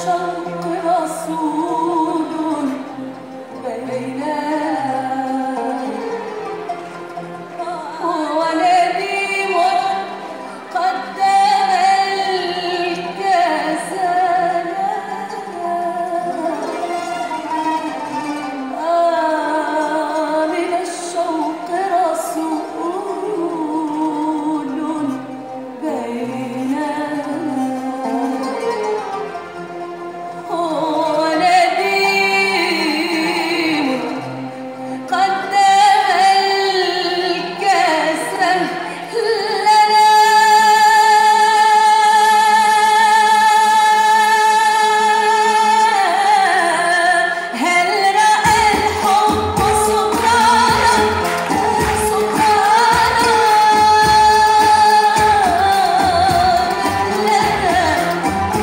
الشوق رسول بيننا هو نديم قدم الكسلان آه من الشوق رسول بيننا هو نديم قدم الكسل لنا هل رأى الحب سكرانا سكرانا لنا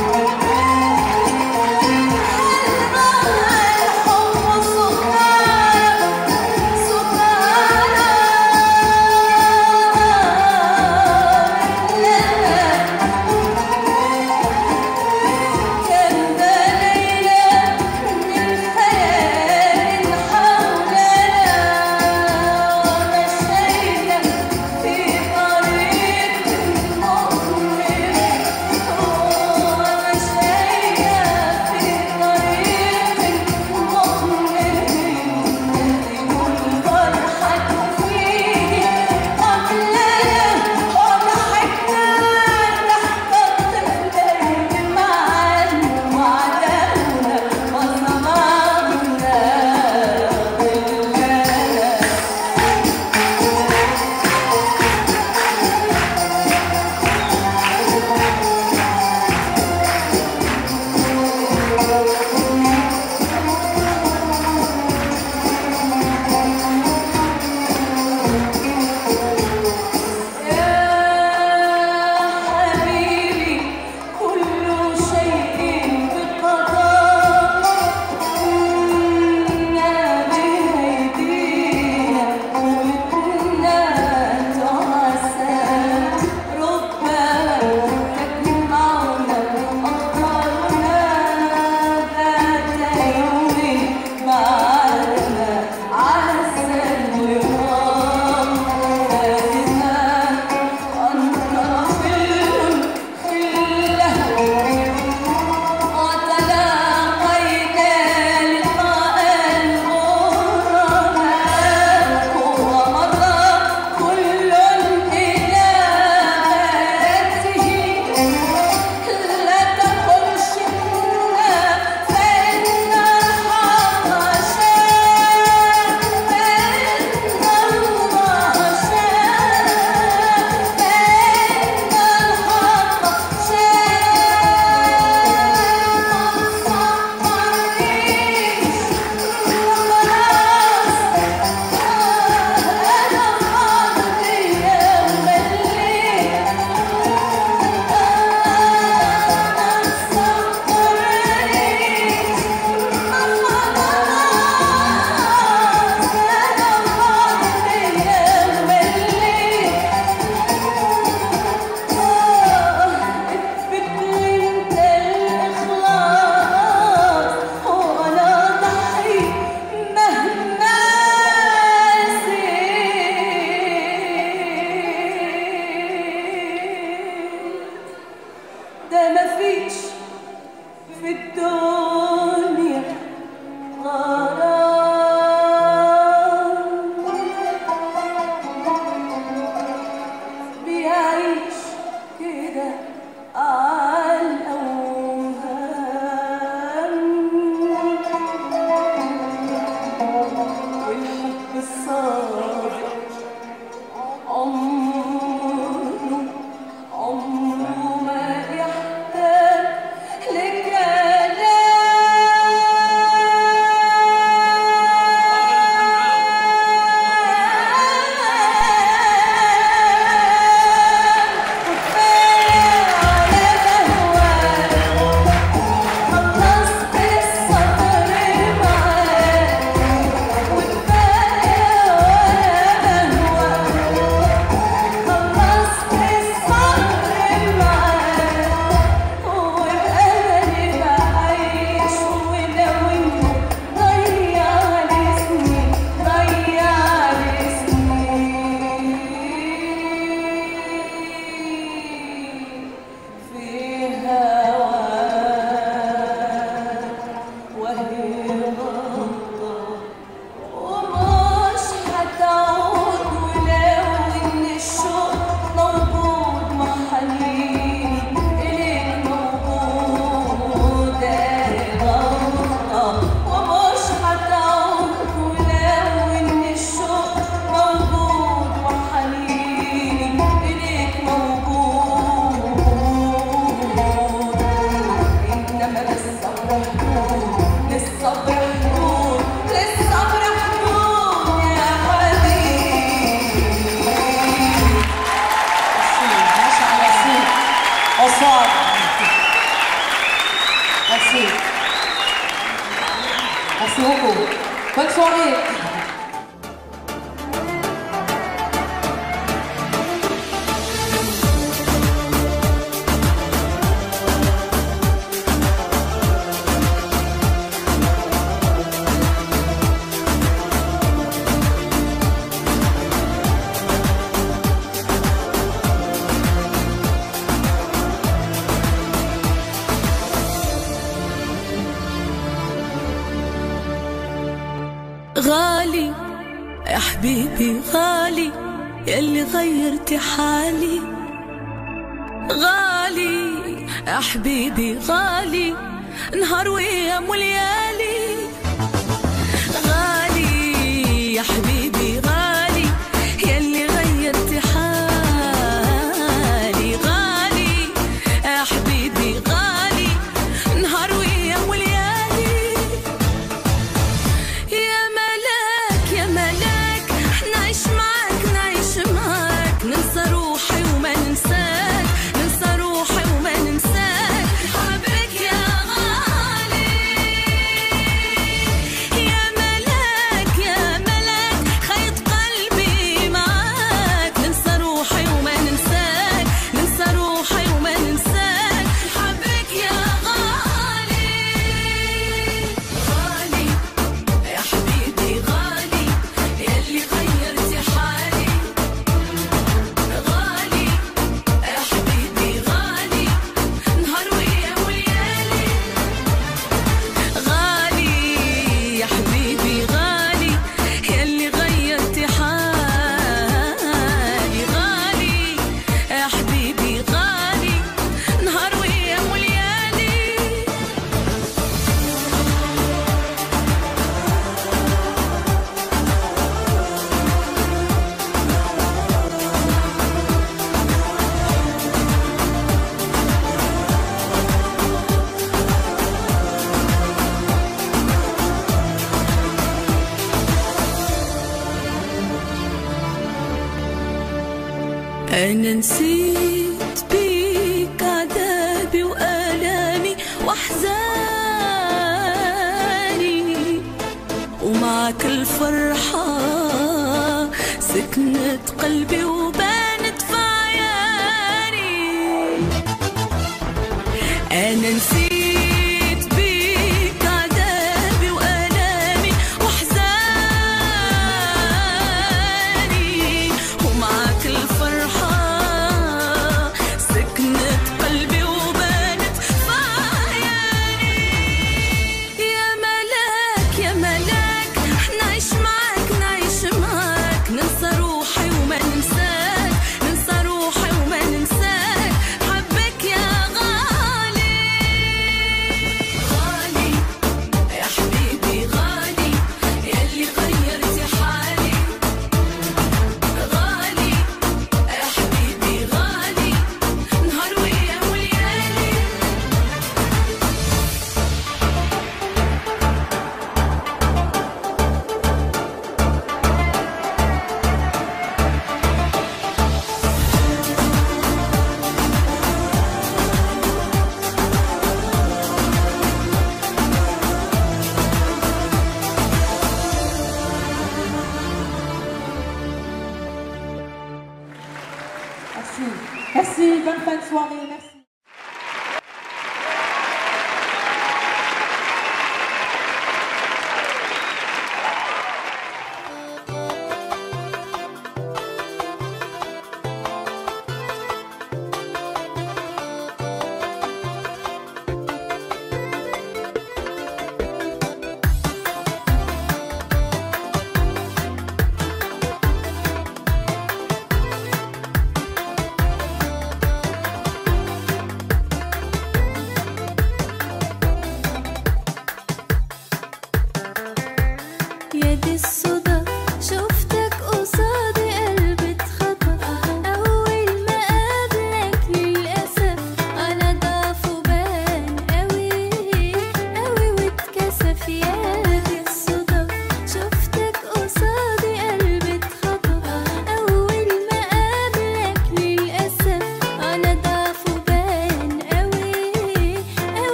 حبيبي كل شيء بقضاء كنا بأيدينا وكنا تعسى ربما تجمعنا أقدارنا ذات يوم معنا عسى اللقاء فاتنا أنت رفيق خله وتلاقينا لقاء الغرباء ومضى كل إلى بيته لا تقل شئنا فإن الحق شاء فإن الله شاء فإن الحق انت الإخلاص وأنا ضحي مهما زيد ده مفيش في الدنيا غرام بيعيش كده على الأوهام والحب الصادق عمره عمره ما يحتاج لكلام وكفاية على revoir. Merci. Merci beaucoup. Bonne soirée. غالي يا حبيبي غالي يلي غيرتي حالي غالي يا حبيبي غالي نهار وايام وليالي غالي يا حبيبي غالي يلي غيرتي حالي غالي يا حبيبي غالي نهار وايام وليالي يا ملاك يا ملاك نعيش معاك نعيش معاك ننسى روحي وما ننساك ننسى روحي وما ننساك حبك يا غالي يا ملاك يا ملاك خيط قلبي معاك ننسى روحي وما ننساك ننسى روحي وما ننساك حبك يا غالي غالي يا حبيبي غالي يلي غيرتي حالي غالي يا حبيبي غالي نهار وايام وليالي غالي يا حبيبي غالي يلي غيرتي حالي غالي يا حبيبي غالي نهار وايام وليالي أنا نسيت بيك عذابي وآلامي وأحزاني ومعك الفرحة سكنت قلبي وبانت في عياني أنا نسيت بيك عذابي وآلامي وأحزاني ومعك الفرحة سكنت قلبي وبانت في عياني يا ملاك يا ملاك نعيش معاك نعيش معاك ننسى روحي وما ننساك ننسى روحي وما ننساك حبك يا غالي غالي يا حبيبي غالي يلي غيرتي حالي غالي يا حبيبي غالي نهار وايام وليالي Merci. Merci. Bonne fin de soirée. Merci.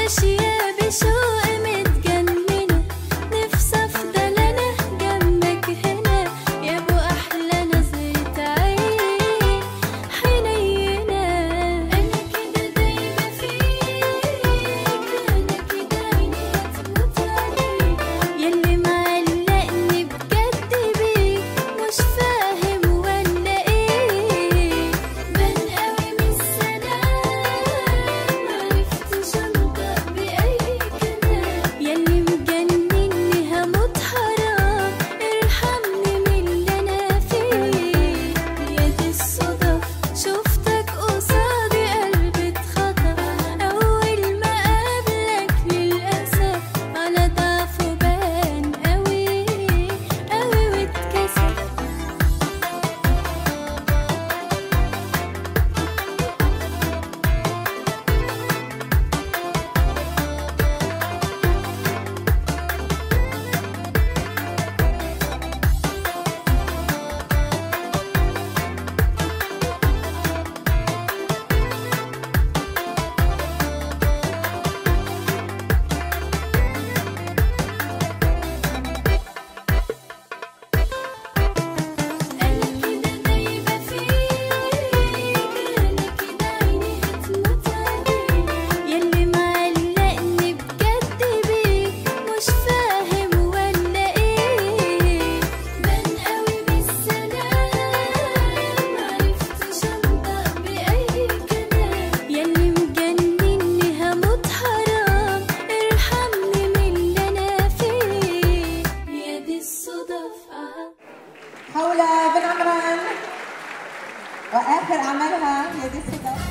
ماشية بشوق متجننة نفسي أفضل أنا جنبك هنا يا أبو أحلى نظرة عين حنينة أنا كده دايبة فيك أنا كده عيني هتموت عليك ياللي معلقني بجد بيك مش فاهم ولا إيه بان قوي من السلام معرفتش أنطق بأي كلام ياللي مجنني هموت حرام ارحمني من اللي أنا فيه يا دي الصدف شفتك قصادي قلبي اتخطف أول ما قابلك للأسف على ضعفه بان قوي قوي واتكسف أنا كده دايبة فيك أنا كده عيني هتموت عليك ياللي معلقني بجد بيك مش فاهم ولا إيه بان قوي بالسلام معرفتش أنطق بأي كلام ياللي مجنني هموت حرام ارحمني من اللي أنا فيه يا دي الصدف آه حول بن عمران وآخر أعمالها يا دي الصدف